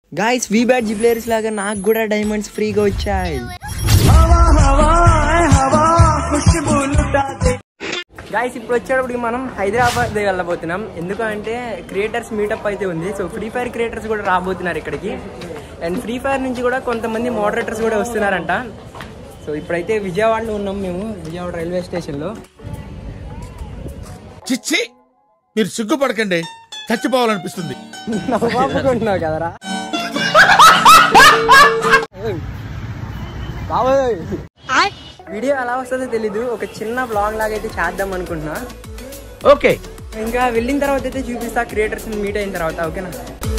Guys we bat జీ players లాగా నాకు కూడా డైమండ్స్ ఫ్రీగా వచ్చాయి గాయస్ ఇప్పుడు వచ్చేటప్పటికి మనం హైదరాబాద్ వెళ్ళబోతున్నాం ఎందుకంటే క్రియేటర్స్ మీటప్ అయితే ఉంది సో ఫ్రీ ఫైర్ క్రియేటర్స్ కూడా రాబోతున్నారు ఇక్కడికి అండ్ ఫ్రీ ఫైర్ నుంచి కూడా కొంతమంది మోడరేటర్స్ కూడా వస్తున్నారంట సో ఇప్పుడైతే విజయవాడలో ఉన్నాం మేము విజయవాడ రైల్వే స్టేషన్లో చిచ్చి మీరు సిగ్గుపడకండి చచ్చిపోవాలనిపిస్తుంది నవ్వుకుంటున్నావు కదరా బాబోయ్ వీడియో ఎలా వస్తుందో తెలీదు ఒక చిన్న బ్లాగ్ లాగా అయితే చేద్దాం అనుకుంటున్నా ఓకే ఇంకా వెళ్ళిన తర్వాత అయితే చూపిస్తా క్రియేటర్స్ మీట్ అయిన తర్వాత ఓకేనా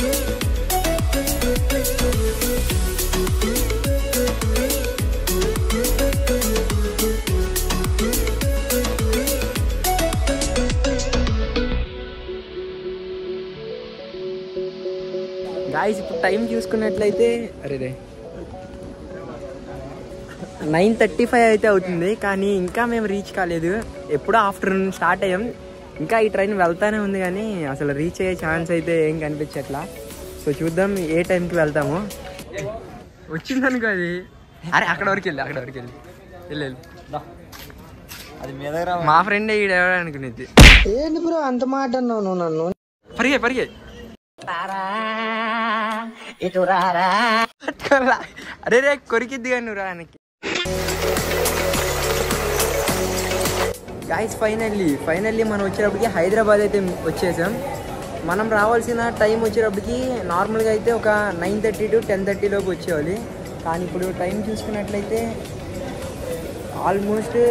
గాయస్ ఇప్పుడు టైం చూసుకున్నట్లయితే అరే రే నైన్ థర్టీ ఫైవ్ అయితే అవుతుంది కానీ ఇంకా మేము రీచ్ కాలేదు ఎప్పుడో ఆఫ్టర్నూన్ స్టార్ట్ అయ్యాం ఇంకా ఈ ట్రైన్ వెళ్తానే ఉంది కానీ అసలు రీచ్ అయ్యే ఛాన్స్ అయితే ఏం కనిపించట్లా సో చూద్దాం ఏ టైంకి వెళ్తాము వచ్చిందనుకో అది అరే అక్కడ వరకు వెళ్ళి అక్కడ వరకు వెళ్ళి వెళ్ళి వెళ్ళి మా ఫ్రెండ్ ఈడెవడ అనుకునేది ఏంటి బ్రో అంత మాట అన్నావు నువ్వు నన్ను పరిగే పరిగే పట్టుకోరా. అరే రే కొరికిద్ది కానీ నువ్వు రానికి గాయస్ ఫైనల్లీ ఫైనల్లీ మనం వచ్చేటప్పటికి హైదరాబాద్ అయితే వచ్చేసాం మనం రావాల్సిన టైం వచ్చేటప్పటికి నార్మల్గా అయితే ఒక nine thirty to ten thirty లోపు వచ్చేవాలి కానీ ఇప్పుడు టైం చూసుకున్నట్లయితే ఆల్మోస్ట్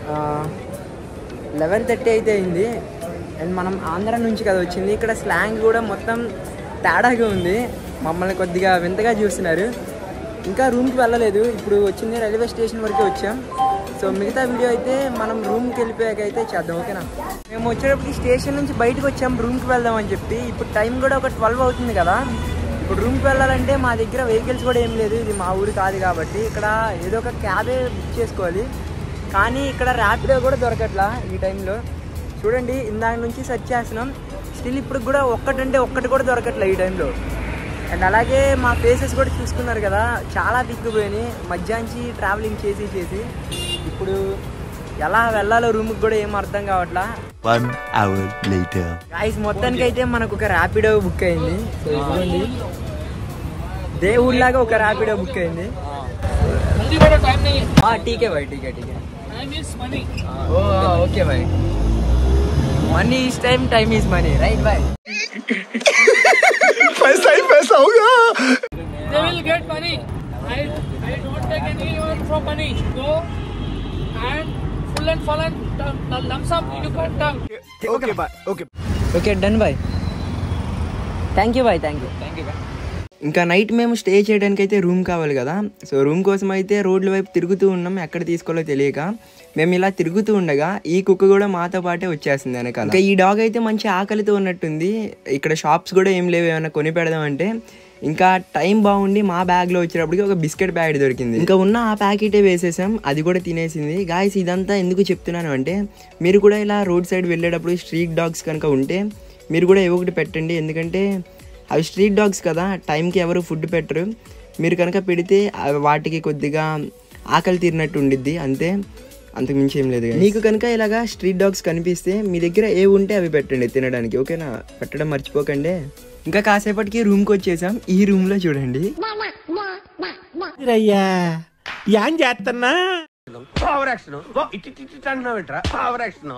లెవెన్ థర్టీ అయితే అయింది అండ్ మనం ఆంధ్ర నుంచి కదా వచ్చింది ఇక్కడ స్లాంగ్ కూడా మొత్తం తేడాగా ఉంది మమ్మల్ని కొద్దిగా వింతగా చూస్తున్నారు ఇంకా రూమ్కి వెళ్ళలేదు ఇప్పుడు వచ్చింది రైల్వే స్టేషన్ వరకే వచ్చాం సో మిగతా వీడియో అయితే మనం రూమ్కి వెళ్ళిపోయాక అయితే చేద్దాం ఓకేనా మేము వచ్చేటప్పటికి స్టేషన్ నుంచి బయటకు వచ్చాం రూమ్కి వెళ్దాం అని చెప్పి ఇప్పుడు టైం కూడా ఒక ట్వెల్వ్ అవుతుంది కదా ఇప్పుడు రూమ్కి వెళ్ళాలంటే మా దగ్గర వెహికల్స్ కూడా ఏం లేదు ఇది మా ఊరు కాదు కాబట్టి ఇక్కడ ఏదో ఒక క్యాబే బుక్ చేసుకోవాలి కానీ ఇక్కడ ర్యాపిడో కూడా దొరకట్లా ఈ టైంలో చూడండి ఇందాక నుంచి సెర్చ్ చేస్తున్నాం స్టిల్ ఇప్పుడు కూడా ఒక్కటంటే ఒక్కటి కూడా దొరకట్లే ఈ టైంలో అండ్ అలాగే మా ఫేసెస్ కూడా చూసుకున్నారు కదా చాలా తిక్కుపోయినాయి మధ్యాహ్నం ట్రావెలింగ్ చేసి చేసి ఇప్పుడు ఎలా వెళ్ళాలో రూమ్కి కూడా ఏం అర్థం కావట్లా One hour later. గాయస్ మొత్తానికి అయితే మనకు ఒక ర్యాపిడో బుక్ అయింది సో చూడండి దేవుడిలాగా ఒక ర్యాపిడో బుక్ అయింది టీకే బాయ్ టీకే టీకే okay bye money is time time is money right bye पैसा ही पैसा होगा they will get money. I, I don't take anyone from money. Go and full and full and uh, lump sum you can come. Okay bye okay okay done bye thank you bye thank you thank you ఇంకా night మేము stay చేయడానికి అయితే room కావాలి కదా so room కోసం అయితే రోడ్ల వైపు తిరుగుతూ ఉన్నాం ఎక్కడ తీసుకోవాలో తెలియక మేము ఇలా తిరుగుతూ ఉండగా ఈ కుక్క కూడా మాతో పాటే వచ్చేసింది వెనకాల ఇంకా ఈ డాగ్ అయితే మంచి ఆకలితో ఉన్నట్టుంది ఇక్కడ షాప్స్ కూడా ఏం లేవు ఏమైనా కొని పెడదాం అంటే ఇంకా టైం బాగుండి మా బ్యాగ్లో వచ్చేటప్పటికి ఒక బిస్కెట్ ప్యాకెట్ దొరికింది ఇంకా ఉన్న ఆ ప్యాకెటే వేసేసాం అది కూడా తినేసింది గాయస్ ఇదంతా ఎందుకు చెప్తున్నాను అంటే మీరు కూడా ఇలా రోడ్ సైడ్ వెళ్ళేటప్పుడు స్ట్రీట్ డాగ్స్ కనుక ఉంటే మీరు కూడా ఏవో ఒకటి పెట్టండి ఎందుకంటే అవి స్ట్రీట్ డాగ్స్ కదా టైంకి ఎవరు ఫుడ్ పెట్టరు మీరు కనుక పెడితే అవి వాటికి కొద్దిగా ఆకలి తీరినట్టు ఉండిద్ది అంతే అంతకు మించి ఏం లేదు మీకు కనుక ఇలాగా స్ట్రీట్ డాగ్స్ కనిపిస్తే మీ దగ్గర ఏ ఉంటే అవి పెట్టండి తినడానికి ఓకేనా పెట్టడం మర్చిపోకండి ఇంకా కాసేపటికి రూమ్కి వచ్చేసాం ఈ రూమ్లో చూడండి రయ్యా యాన్ చేస్తున్నా పవర్ యాక్షన్ ఇట్టి ఇట్టి అంటున్నావు ఏంట్రా power action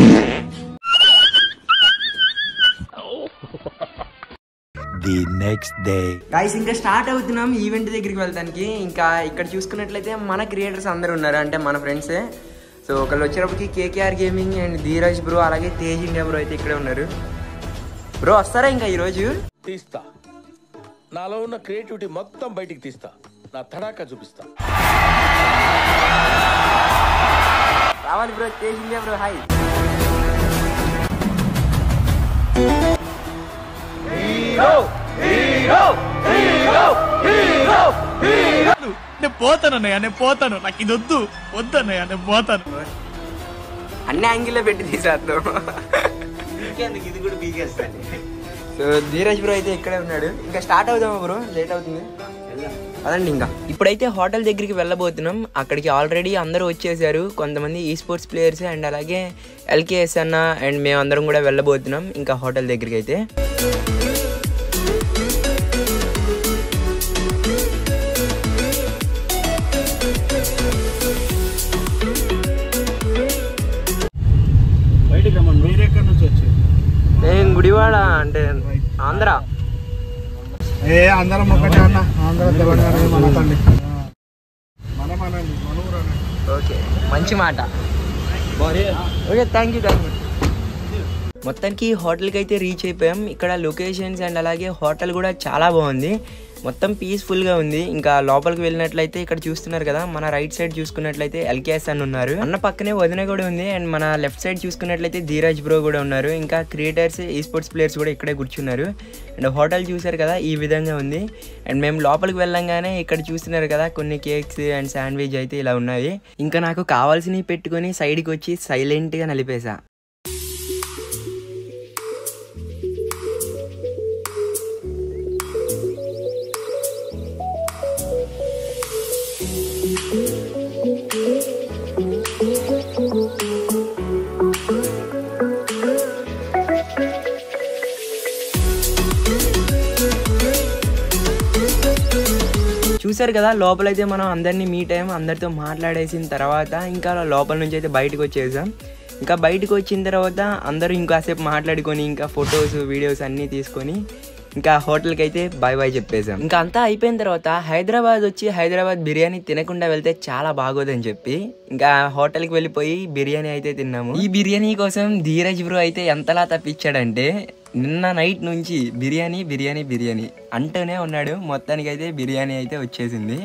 The next day. Guys ఇంకా స్టార్ట్ అవుతున్నాం ఈవెంట్ దగ్గరికి వెళ్తానికి ఇంకా ఇక్కడ చూసుకున్నట్లయితే మన క్రియేటర్స్ అందరూ ఉన్నారు అంటే మన ఫ్రెండ్సే సో ఒకళ్ళు వచ్చేటప్పటికి KKR gaming and Dheeraj bro అలాగే తేజ్ ఇండియా బ్రో అయితే ఇక్కడే ఉన్నారు బ్రో వస్తారా ఇంకా ఈరోజు తీస్తా నాలో ఉన్న క్రియేటివిటీ మొత్తం బయటికి తీస్తా నా తడాకా చూపిస్తా రావాలి bro Tej India bro hi నేను పోతానన్నయ్య నేను పోతాను నాకు ఇది వద్దు వద్దన్నయ్య నేను పోతాను అన్ని యాంగిల్లో పెట్టి తీసేద్దాం సో ధీరజ్ బ్రో అయితే ఇక్కడే ఉన్నాడు ఇంకా స్టార్ట్ అవుదామా బ్రో లేట్ అవుతుంది అదండి ఇంకా ఇప్పుడైతే హోటల్ దగ్గరికి వెళ్ళబోతున్నాం అక్కడికి ఆల్రెడీ అందరూ వచ్చేసారు కొంతమంది ఈ స్పోర్ట్స్ ప్లేయర్స్ అండ్ అలాగే ఎల్కేఎస్ అన్న అండ్ మేమందరం కూడా వెళ్ళబోతున్నాం ఇంకా హోటల్ దగ్గరికి అయితే మీరెక్కడి నుంచి వచ్చారు నేను గుడివాడ అంటే ఆంధ్ర ఏ అందరం ఒకటే అన్న ఆంధ్ర తెలంగాణ మనకండి మన మనండి మన ఊరనండి ఓకే మంచి మాట okay thank you thank you మొత్తానికి హోటల్కి అయితే రీచ్ అయిపోయాం ఇక్కడ లొకేషన్స్ అండ్ అలాగే హోటల్ కూడా చాలా బాగుంది మొత్తం పీస్ఫుల్గా ఉంది ఇంకా లోపలికి వెళ్ళినట్లయితే ఇక్కడ చూస్తున్నారు కదా మన రైట్ సైడ్ చూసుకున్నట్లయితే ఎల్కేఎస్ అని ఉన్నారు అన్న పక్కనే వదిన కూడా ఉంది అండ్ మన లెఫ్ట్ సైడ్ చూసుకున్నట్లయితే ధీరాజ్ బ్రో కూడా ఉన్నారు ఇంకా క్రియేటర్స్ ఈ స్పోర్ట్స్ ప్లేయర్స్ కూడా ఇక్కడే కూర్చున్నారు అండ్ హోటల్ చూసారు కదా ఈ విధంగా ఉంది అండ్ మేము లోపలికి వెళ్ళంగానే ఇక్కడ చూస్తున్నారు కదా కొన్ని కేక్స్ అండ్ శాండ్విచ్ అయితే ఇలా ఉన్నాయి ఇంకా నాకు కావాల్సినవి పెట్టుకొని సైడ్కి వచ్చి సైలెంట్గా నలిపేసా చూసారు కదా లోపలైతే మనం అందరినీ మీట్ అయ్యాం అందరితో మాట్లాడేసిన తర్వాత ఇంకా లోపల నుంచి అయితే బయటకు వచ్చేసాం ఇంకా బయటకు వచ్చిన తర్వాత అందరూ ఇంకాసేపు మాట్లాడుకొని ఇంకా ఫొటోస్ వీడియోస్ అన్నీ తీసుకొని ఇంకా హోటల్కి అయితే బాయ్ బాయ్ చెప్పేసాం ఇంకా అంతా అయిపోయిన తర్వాత హైదరాబాద్ వచ్చి హైదరాబాద్ బిర్యానీ తినకుండా వెళ్తే చాలా బాగోదని చెప్పి ఇంకా హోటల్కి వెళ్ళిపోయి బిర్యానీ అయితే తిన్నాము ఈ బిర్యానీ కోసం ధీరజ్ బ్రో అయితే ఎంతలా తప్పించాడంటే నిన్న నైట్ నుంచి బిర్యానీ బిర్యానీ బిర్యానీ అంటూనే ఉన్నాడు మొత్తానికి అయితే బిర్యానీ అయితే వచ్చేసింది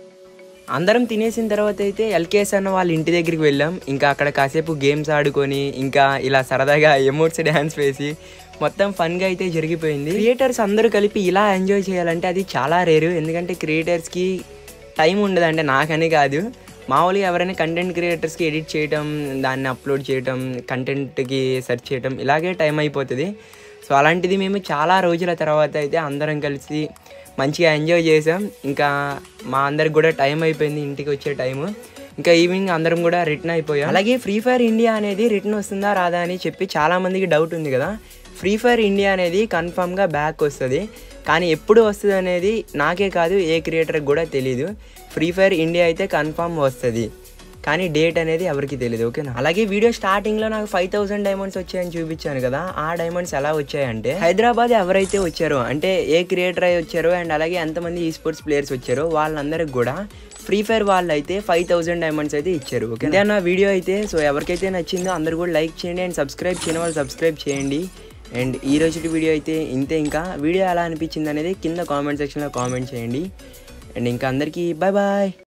అందరం తినేసిన తర్వాత అయితే ఎల్కేఎస్ అన్న వాళ్ళ ఇంటి దగ్గరికి వెళ్ళాం ఇంకా అక్కడ కాసేపు గేమ్స్ ఆడుకొని ఇంకా ఇలా సరదాగా ఎమోట్స్ డ్యాన్స్ వేసి మొత్తం ఫన్గా అయితే జరిగిపోయింది క్రియేటర్స్ అందరూ కలిపి ఇలా ఎంజాయ్ చేయాలంటే అది చాలా రేరు ఎందుకంటే క్రియేటర్స్కి టైం ఉండదు అంటే నాకని కాదు మామూలుగా ఎవరైనా కంటెంట్ క్రియేటర్స్కి ఎడిట్ చేయటం దాన్ని అప్లోడ్ చేయటం కంటెంట్కి సెర్చ్ చేయటం ఇలాగే టైం అయిపోతుంది సో అలాంటిది మేము చాలా రోజుల తర్వాత అయితే అందరం కలిసి మంచిగా ఎంజాయ్ చేసాం ఇంకా మా అందరికి కూడా టైం అయిపోయింది ఇంటికి వచ్చే టైము ఇంకా ఈవినింగ్ అందరం కూడా రిటర్న్ అయిపోయాం అలాగే ఫ్రీ ఫైర్ ఇండియా అనేది రిటర్న్ వస్తుందా రాదా అని చెప్పి చాలా మందికి డౌట్ ఉంది కదా ఫ్రీ ఫైర్ ఇండియా అనేది కన్ఫామ్గా బ్యాక్ వస్తుంది కానీ ఎప్పుడు వస్తుంది అనేది నాకే కాదు ఏ క్రియేటర్కి కూడా తెలియదు ఫ్రీ ఫైర్ ఇండియా అయితే కన్ఫామ్ వస్తుంది కానీ డేట్ అనేది ఎవరికి తెలియదు ఓకేనా అలాగే వీడియో స్టార్టింగ్లో నాకు ఫైవ్ థౌసండ్ డైమండ్స్ వచ్చాయని చూపించాను కదా ఆ డైమండ్స్ ఎలా వచ్చాయంటే హైదరాబాద్ ఎవరైతే వచ్చారో అంటే ఏ క్రియేటర్ అయి వచ్చారో అండ్ అలాగే ఎంతమంది ఈ స్పోర్ట్స్ ప్లేయర్స్ వచ్చారో వాళ్ళందరికి కూడా ఫ్రీ ఫైర్ వాళ్ళు అయితే ఫైవ్ థౌసండ్ డైమండ్స్ అయితే ఇచ్చారు ఓకే ఇదే నా వీడియో అయితే సో ఎవరికైతే నచ్చిందో అందరూ కూడా లైక్ చేయండి అండ్ సబ్స్క్రైబ్ చేయని వాళ్ళు సబ్స్క్రైబ్ చేయండి అండ్ ఈ రోజు వీడియో అయితే ఇంతే ఇంకా వీడియో ఎలా అనిపించింది అనేది కింద కామెంట్ సెక్షన్లో కామెంట్ చేయండి అండ్ ఇంకా అందరికీ బాయ్ బాయ్